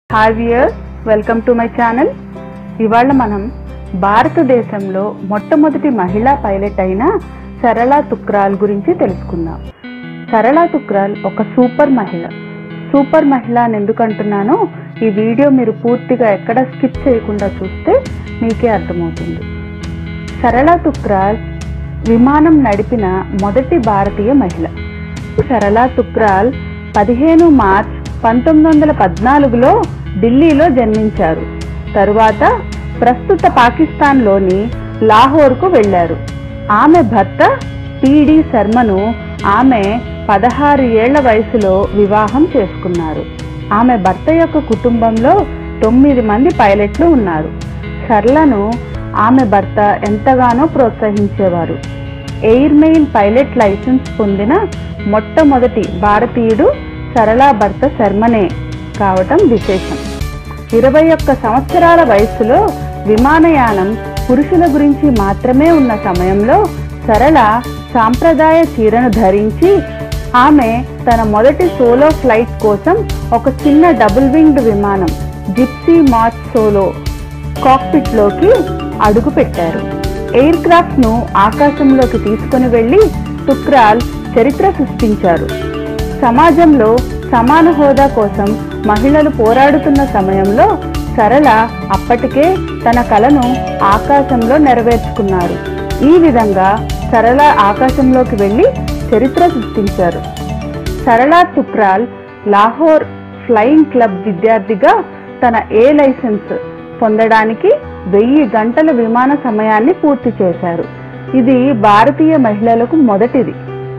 hi viewers welcome to my channel ఇవాళ మనం భారతదేశంలో మొట్టమొదటి మహిళా పైలట్ అయిన సరళా తుక్రాల్ గురించి తెలుసుకుందాం సరళా తుక్రాల్ ఒక సూపర్ మహిళ సూపర్ మహిళ అని ఎందుకు అంటున్నానో ఈ వీడియో మీరు పూర్తిగా ఎక్కడ స్కిప్ చేయకుండా చూస్తే మీకే అర్థమవుతుంది సరళా తుక్రాల్ విమానం నడిపిన మొదటి భారతీయ మహిళ సరళా తుక్రాల్ పదిహేను మార్చ్ పంతొమ్మిది వందల పద్నాలుగులో ఢిల్లీలో జన్మించారు తరువాత ప్రస్తుత పాకిస్తాన్లోని లాహోర్కు వెళ్లారు ఆమె భర్త పిడి శర్మను ఆమె పదహారు ఏళ్ల వయసులో వివాహం చేసుకున్నారు ఆమె భర్త యొక్క కుటుంబంలో తొమ్మిది మంది పైలట్లు ఉన్నారు సర్లను ఆమె భర్త ఎంతగానో ప్రోత్సహించేవారు ఎయిర్మెయిన్ పైలట్ లైసెన్స్ పొందిన మొట్టమొదటి భారతీయుడు సరళా భర్త శర్మనే కావటం విశేషం ఇరవై ఒక్క సంవత్సరాల వయస్సులో విమానయానం పురుషుల గురించి మాత్రమే ఉన్న సమయంలో సరళ సాంప్రదాయ చీరను ధరించి ఆమె తన మొదటి సోలో ఫ్లైట్ కోసం ఒక చిన్న డబుల్ వింగ్డ్ విమానం జిప్సీ మార్చ్ సోలో కాక్పిట్ లోకి అడుగు పెట్టారు ఎయిర్ క్రాఫ్ట్ ను ఆకాశంలోకి తీసుకుని వెళ్లి తుక్రాల్ చరిత్ర సృష్టించారు సమాజంలో సమాన హోదా కోసం మహిళలు పోరాడుతున్న సమయంలో సరళ అప్పటికే తన కలను ఆకాశంలో నెరవేర్చుకున్నారు ఈ విధంగా సరళ ఆకాశంలోకి వెళ్లి చరిత్ర సృష్టించారు సరళా తుక్రాల్ లాహోర్ ఫ్లయింగ్ క్లబ్ విద్యార్థిగా తన ఏ లైసెన్స్ పొందడానికి వెయ్యి గంటల విమాన సమయాన్ని పూర్తి చేశారు ఇది భారతీయ మహిళలకు మొదటిది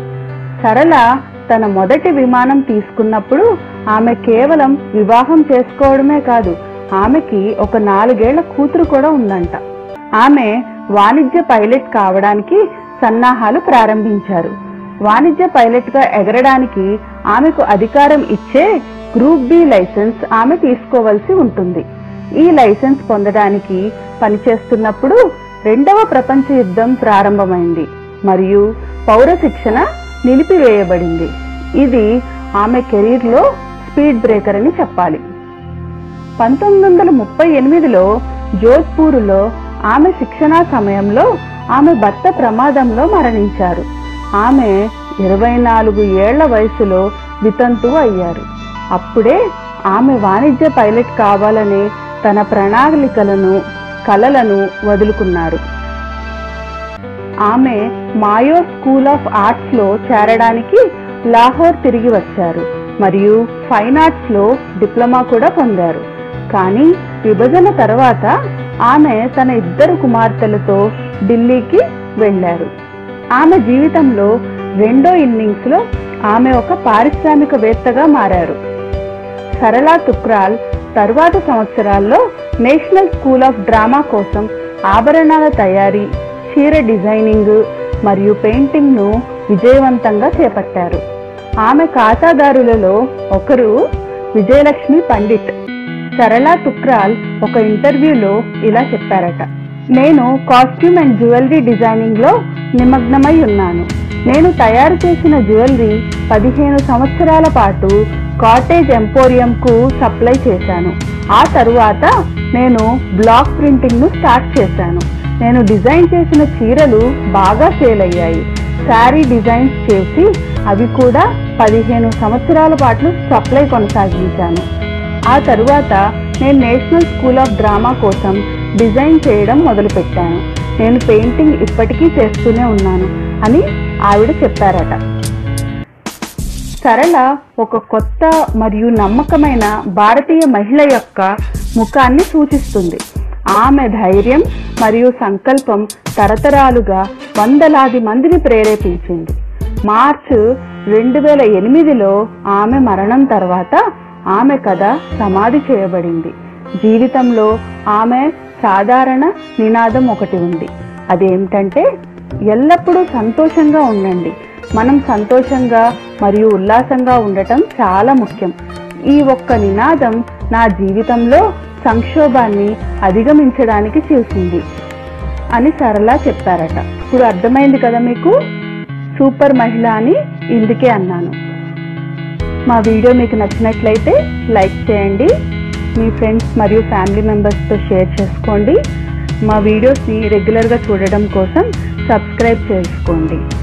సరళ తన మొదటి విమానం తీసుకున్నప్పుడు ఆమె కేవలం వివాహం చేసుకోవడమే కాదు ఆమెకి ఒక నాలుగేళ్ల కూతురు కూడా ఉందంట ఆమె వాణిజ్య పైలట్ కావడానికి సన్నాహాలు ప్రారంభించారు వాణిజ్య పైలట్ గా ఎగరడానికి ఆమెకు అధికారం ఇచ్చే గ్రూప్ బి లైసెన్స్ ఆమె తీసుకోవలసి ఉంటుంది ఈ లైసెన్స్ పొందడానికి పనిచేస్తున్నప్పుడు రెండవ ప్రపంచ యుద్ధం ప్రారంభమైంది మరియు పౌర శిక్షణ నిలిపివేయబడింది ఇది ఆమె కెరీర్లో స్పీడ్ బ్రేకర్ అని చెప్పాలి పంతొమ్మిది వందల ముప్పై ఎనిమిదిలో జోధ్పూర్లో ఆమె శిక్షణా సమయంలో ఆమె భర్త ప్రమాదంలో మరణించారు ఆమె ఇరవై నాలుగు ఏళ్ల వయసులో వితంతువు అయ్యారు అప్పుడే ఆమె వాణిజ్య పైలట్ కావాలనే తన ప్రణాళికలను కలలను వదులుకున్నారు ఆమె మాయో స్కూల్ ఆఫ్ ఆర్ట్స్ లో చేరడానికి లాహోర్ తిరిగి వచ్చారు మరియు ఫైన్ ఆర్ట్స్ లో డిప్లొమా కూడా పొందారు కానీ విభజన తర్వాత ఆమె తన ఇద్దరు కుమార్తెలతో ఢిల్లీకి వెళ్లారు ఆమె జీవితంలో రెండో ఇన్నింగ్స్ లో ఆమె ఒక పారిశ్రామికవేత్తగా మారారు సరళా తుక్రాల్ తరువాత సంవత్సరాల్లో నేషనల్ స్కూల్ ఆఫ్ డ్రామా కోసం ఆభరణాల తయారీ చీర డిజైనింగ్ మరియు పెయింటింగ్ ను విజయవంతంగా చేపట్టారు ఆమె ఖాతాదారులలో ఒకరు విజయలక్ష్మి పండిట్ సరళా తుక్రాల్ ఒక ఇంటర్వ్యూలో ఇలా చెప్పారట నేను కాస్ట్యూమ్ అండ్ జ్యువెలరీ డిజైనింగ్ లో నిమగ్నమై ఉన్నాను నేను తయారు చేసిన జ్యువెలరీ పదిహేను సంవత్సరాల పాటు కాటేజ్ ఎంపోరియం కు సప్లై చేశాను ఆ తరువాత నేను బ్లాక్ ప్రింటింగ్ ను స్టార్ట్ చేశాను నేను డిజైన్ చేసిన చీరలు బాగా సేల్ అయ్యాయి శారీ డిజైన్స్ చేసి అవి కూడా పదిహేను సంవత్సరాల పాటు సప్లై కొనసాగించాను ఆ తరువాత నేను నేషనల్ స్కూల్ ఆఫ్ డ్రామా కోసం డిజైన్ చేయడం మొదలుపెట్టాను నేను పెయింటింగ్ ఇప్పటికీ చేస్తూనే ఉన్నాను అని ఆవిడ చెప్పారట సరళ ఒక కొత్త మరియు నమ్మకమైన భారతీయ మహిళ యొక్క ముఖాన్ని సూచిస్తుంది ఆమె ధైర్యం మరియు సంకల్పం తరతరాలుగా వందలాది మందిని ప్రేరేపించింది మార్చ్ రెండు వేల ఎనిమిదిలో ఆమె మరణం తర్వాత ఆమె కథ సమాధి చేయబడింది జీవితంలో ఆమె సాధారణ నినాదం ఒకటి ఉంది అదేమిటంటే ఎల్లప్పుడూ సంతోషంగా ఉండండి మనం సంతోషంగా మరియు ఉల్లాసంగా ఉండటం చాలా ముఖ్యం ఈ ఒక్క నినాదం నా జీవితంలో సంక్షోభాన్ని అధిగమించడానికి చేసింది అని సరళ చెప్పారట ఇప్పుడు అర్థమైంది కదా మీకు సూపర్ మహిళ అని ఇందుకే అన్నాను మా వీడియో మీకు నచ్చినట్లయితే లైక్ చేయండి మీ ఫ్రెండ్స్ మరియు ఫ్యామిలీ మెంబర్స్తో షేర్ చేసుకోండి మా వీడియోస్ని రెగ్యులర్గా చూడడం కోసం సబ్స్క్రైబ్ చేసుకోండి